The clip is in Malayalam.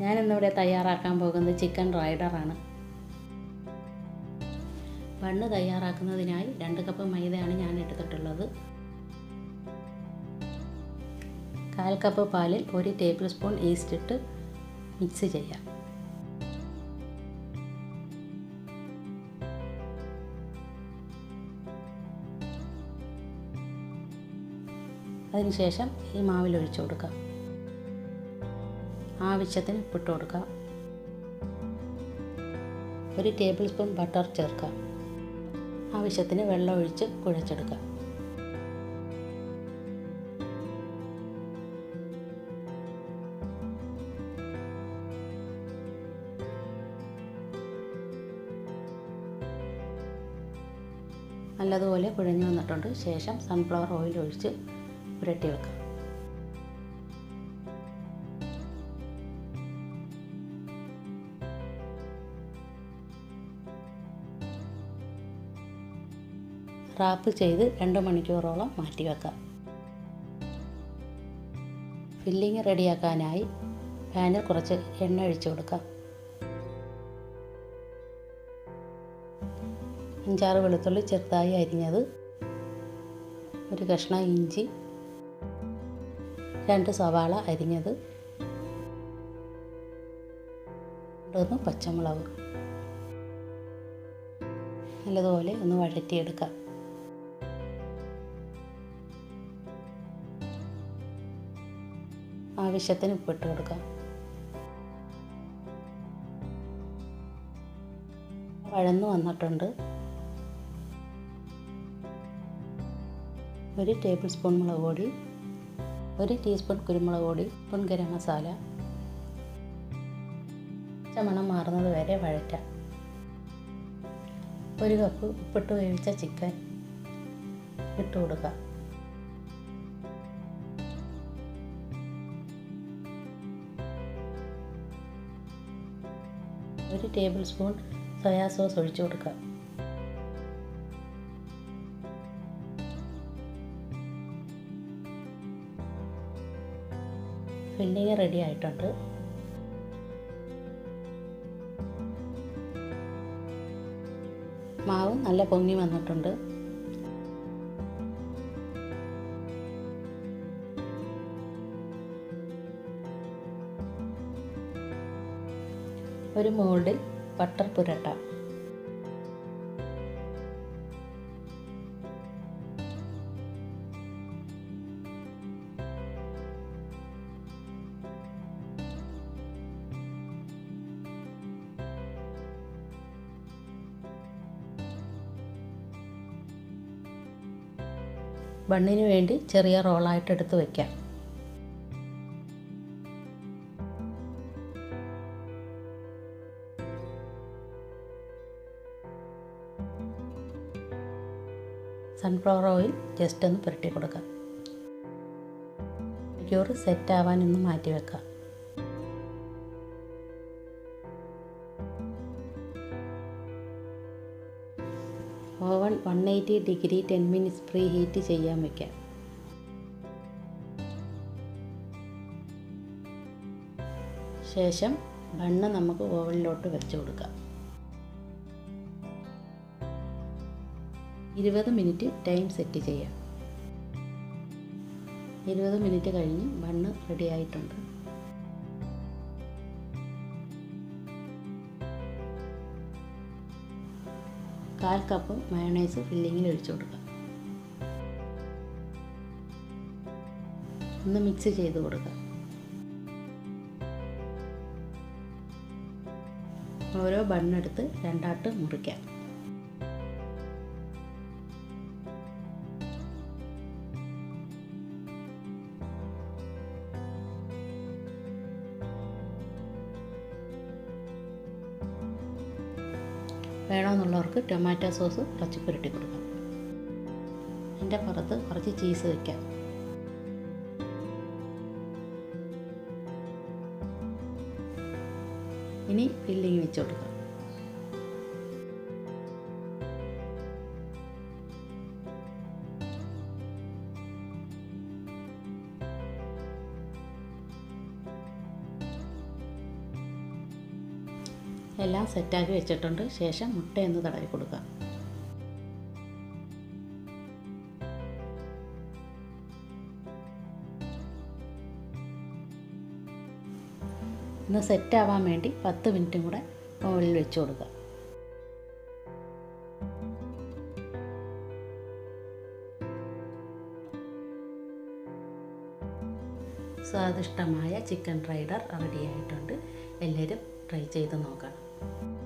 ഞാനിന്നിവിടെ തയ്യാറാക്കാൻ പോകുന്നത് ചിക്കൻ റൈഡറാണ് ബണ്ണ് തയ്യാറാക്കുന്നതിനായി രണ്ട് കപ്പ് മൈദയാണ് ഞാൻ എടുത്തിട്ടുള്ളത് കാൽ കപ്പ് പാലിൽ ഒരു ടേബിൾ സ്പൂൺ ഈസ്റ്റ് ഇട്ട് മിക്സ് ചെയ്യാം അതിനുശേഷം ഈ മാവിൽ ഒഴിച്ചു കൊടുക്കാം ആവശ്യത്തിന് ഉപ്പിട്ട് കൊടുക്കാം ഒരു ടേബിൾ സ്പൂൺ ബട്ടർ ചേർക്കാം ആവശ്യത്തിന് വെള്ളം ഒഴിച്ച് കുഴച്ചെടുക്കാം നല്ലതുപോലെ കുഴഞ്ഞു വന്നിട്ടുണ്ട് ശേഷം സൺഫ്ലവർ ഓയിൽ ഒഴിച്ച് പുരട്ടി വെക്കാം റാപ്പ് ചെയ്ത് രണ്ട് മണിക്കൂറോളം മാറ്റി വെക്കാം ഫില്ലിങ് റെഡിയാക്കാനായി പാനിൽ കുറച്ച് എണ്ണ ഒഴിച്ചു കൊടുക്കാം അഞ്ചാറ് വെളുത്തുള്ളി ചെറുതായി അരിഞ്ഞത് ഒരു കഷ്ണം ഇഞ്ചി രണ്ട് സവാള അരിഞ്ഞത് ഒന്ന് പച്ചമുളക് നല്ലതുപോലെ ഒന്ന് വഴറ്റിയെടുക്കാം ആവശ്യത്തിന് ഉപ്പിട്ട് കൊടുക്കാം വഴന്നു വന്നിട്ടുണ്ട് ഒരു ടേബിൾ സ്പൂൺ മുളക് പൊടി ഒരു ടീസ്പൂൺ കുരുമുളക് പൊടി സ്പൂൺ ഗരം മസാല മണം മാറുന്നത് വരെ വഴറ്റാം ഒരു കപ്പ് ഉപ്പിട്ട് വേവിച്ച ചിക്കൻ ഇട്ട് കൊടുക്കാം ഒരു ടേബിൾ സ്പൂൺ സോയാ സോസ് ഒഴിച്ചു കൊടുക്കാം ഫില്ലിങ് റെഡി ആയിട്ടുണ്ട് മാവ് നല്ല പൊങ്ങി വന്നിട്ടുണ്ട് ഒരു മോൾഡിൽ ബട്ടർ പുരട്ടാം ബണ്ണിന് വേണ്ടി ചെറിയ റോളായിട്ട് എടുത്ത് വയ്ക്കാം സൺഫ്ലവർ ഓയിൽ ജസ്റ്റ് ഒന്ന് പുരട്ടി കൊടുക്കാം മണിക്കൂർ സെറ്റ് ആവാൻ ഒന്ന് മാറ്റി വെക്കാം oven one eighty degree ten minutes preheat ചെയ്യാൻ വയ്ക്കാം ശേഷം ബണ്ണ് നമുക്ക് ഓവനിലോട്ട് വെച്ച് കൊടുക്കാം ഇരുപത് മിനിറ്റ് ടൈം സെറ്റ് ചെയ്യാം ഇരുപത് മിനിറ്റ് കഴിഞ്ഞ് ബണ്ണ് റെഡി ആയിട്ടുണ്ട് കാൽ കപ്പ് മയോണൈസ് ഫില്ലിങ്ങിൽ ഒഴിച്ചു കൊടുക്കാം ഒന്ന് മിക്സ് ചെയ്ത് കൊടുക്കാം ഓരോ ബണ്ണെടുത്ത് രണ്ടാട്ട് മുറിക്കാം വേണമെന്നുള്ളവർക്ക് ടൊമാറ്റോ സോസ് കുറച്ച് പുരട്ടി കൊടുക്കാം അതിൻ്റെ പുറത്ത് കുറച്ച് ചീസ് വയ്ക്കാം ഇനി ഫില്ലിങ് വെച്ച് കൊടുക്കാം എല്ലാം സെറ്റാക്കി വെച്ചിട്ടുണ്ട് ശേഷം മുട്ടയൊന്ന് തടവി കൊടുക്കാം ഒന്ന് സെറ്റാവാൻ വേണ്ടി പത്ത് മിനിറ്റും കൂടെ ഓവനിൽ വെച്ച് കൊടുക്കുക സ്വാദിഷ്ടമായ ചിക്കൻ റൈഡർ റെഡി ആയിട്ടുണ്ട് എല്ലാവരും ട്രൈ ചെയ്ത് നോക്കണം